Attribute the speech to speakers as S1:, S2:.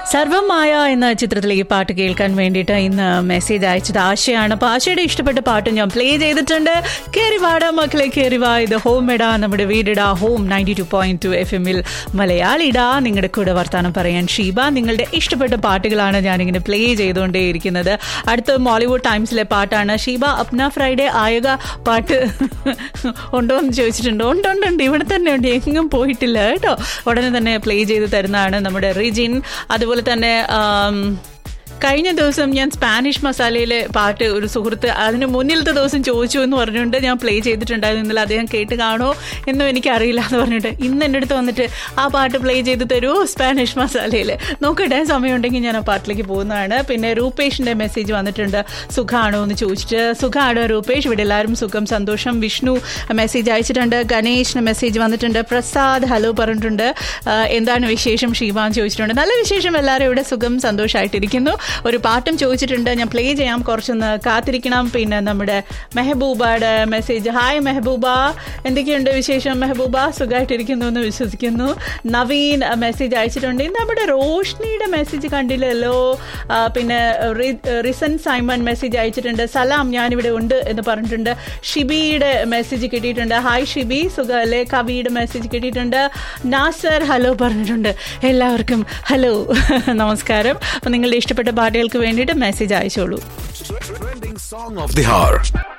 S1: സർവമായ എന്ന ചിത്രത്തിലെ ഈ പാട്ട് കേൾക്കാൻ വേണ്ടിയിട്ട് ഇന്ന് മെസ്സേജ് അയച്ചത് ആശയാണ് അപ്പോൾ ആശയുടെ ഇഷ്ടപ്പെട്ട പാട്ട് ഞാൻ പ്ലേ ചെയ്തിട്ടുണ്ട് കേറിവാട മക്കളെ കേറിവാ ഇത് ഹോം ഇടാ നമ്മുടെ വീടിടാ home ninety two point two F എമ്മിൽ മലയാളിടാ നിങ്ങളുടെ കൂടെ വർത്താനം പറയാൻ ഷീബ നിങ്ങളുടെ ഇഷ്ടപ്പെട്ട പാട്ടുകളാണ് ഞാനിങ്ങനെ പ്ലേ ചെയ്തുകൊണ്ടേയിരിക്കുന്നത് അടുത്ത മോളിവുഡ് ടൈംസിലെ പാട്ടാണ് ഷീബ അപ്ന ഫ്രൈഡേ ആയക പാട്ട് ഉണ്ടോ എന്ന് ചോദിച്ചിട്ടുണ്ട് ഉണ്ട് ഉണ്ട് ഉണ്ട് ഇവിടെ തന്നെ ഉണ്ട് എങ്ങും പോയിട്ടില്ല കേട്ടോ ഉടനെ തന്നെ പ്ലേ ചെയ്ത് തരുന്നതാണ് നമ്മുടെ റിജിൻ അതുപോലെ തന്നെ ആം, കഴിഞ്ഞ ദിവസം ഞാൻ സ്പാനിഷ് മസാലയിലെ പാട്ട് ഒരു സുഹൃത്ത് അതിന് മുന്നിലത്തെ ദിവസം ചോദിച്ചു എന്ന് പറഞ്ഞുകൊണ്ട് ഞാൻ പ്ലേ ചെയ്തിട്ടുണ്ടായിരുന്നു ഇന്നലെ അദ്ദേഹം കേട്ട് കാണോ എന്നും എനിക്കറിയില്ല എന്ന് പറഞ്ഞിട്ട് ഇന്ന് എൻ്റെ അടുത്ത് വന്നിട്ട് ആ പാട്ട് പ്ലേ ചെയ്ത് തരുമോ സ്പാനിഷ് മസാലയിൽ നോക്കട്ടെ സമയമുണ്ടെങ്കിൽ ഞാൻ ആ പാട്ടിലേക്ക് പോകുന്നതാണ് പിന്നെ രൂപേഷിൻ്റെ മെസ്സേജ് വന്നിട്ടുണ്ട് സുഖമാണോ എന്ന് ചോദിച്ചിട്ട് സുഖമാണോ രൂപേഷ് ഇവിടെ എല്ലാവരും സുഖം സന്തോഷം വിഷ്ണു മെസ്സേജ് അയച്ചിട്ടുണ്ട് ഗണേഷിന് മെസ്സേജ് വന്നിട്ടുണ്ട് പ്രസാദ് ഹലോ പറഞ്ഞിട്ടുണ്ട് ആ, എന്താണ് വിശേഷം ഷീബാൻ ചോദിച്ചിട്ടുണ്ട് നല്ല വിശേഷം എല്ലാവരും ഇവിടെ സുഖം സന്തോഷമായിട്ടിരിക്കുന്നു ഒരു പാട്ടും ചോദിച്ചിട്ടുണ്ട് ഞാൻ പ്ലേ ചെയ്യാം കുറച്ചൊന്ന് കാത്തിരിക്കണം പിന്നെ നമ്മുടെ മെഹബൂബയുടെ മെസ്സേജ് ഹായ് മെഹബൂബ എന്തൊക്കെയുണ്ട് വിശേഷം മെഹബൂബ സുഖമായിട്ടിരിക്കുന്നു എന്ന് വിശ്വസിക്കുന്നു നവീൻ മെസ്സേജ് അയച്ചിട്ടുണ്ട് ഇന്ന് നമ്മുടെ റോഷ്നിയുടെ മെസ്സേജ് കണ്ടില്ലല്ലോ ആ, പിന്നെ റി- റിസൻ സൈമൺ മെസ്സേജ് അയച്ചിട്ടുണ്ട് സലാം ഞാനിവിടെ ഉണ്ട് എന്ന് പറഞ്ഞിട്ടുണ്ട് ഷിബിയുടെ മെസ്സേജ് കിട്ടിയിട്ടുണ്ട് ഹായ് ഷിബി സുഖമല്ലേ കവിയുടെ മെസ്സേജ് കിട്ടിയിട്ടുണ്ട് നാസർ ഹലോ പറഞ്ഞിട്ടുണ്ട് എല്ലാവർക്കും ഹലോ നമസ്കാരം അപ്പം നിങ്ങളുടെ ഇഷ്ടപ്പെട്ട പാട്ടുകൾക്ക് വേണ്ടിയിട്ട് മെസ്സേജ് അയച്ചോളൂ
S2: Trending song of the hour.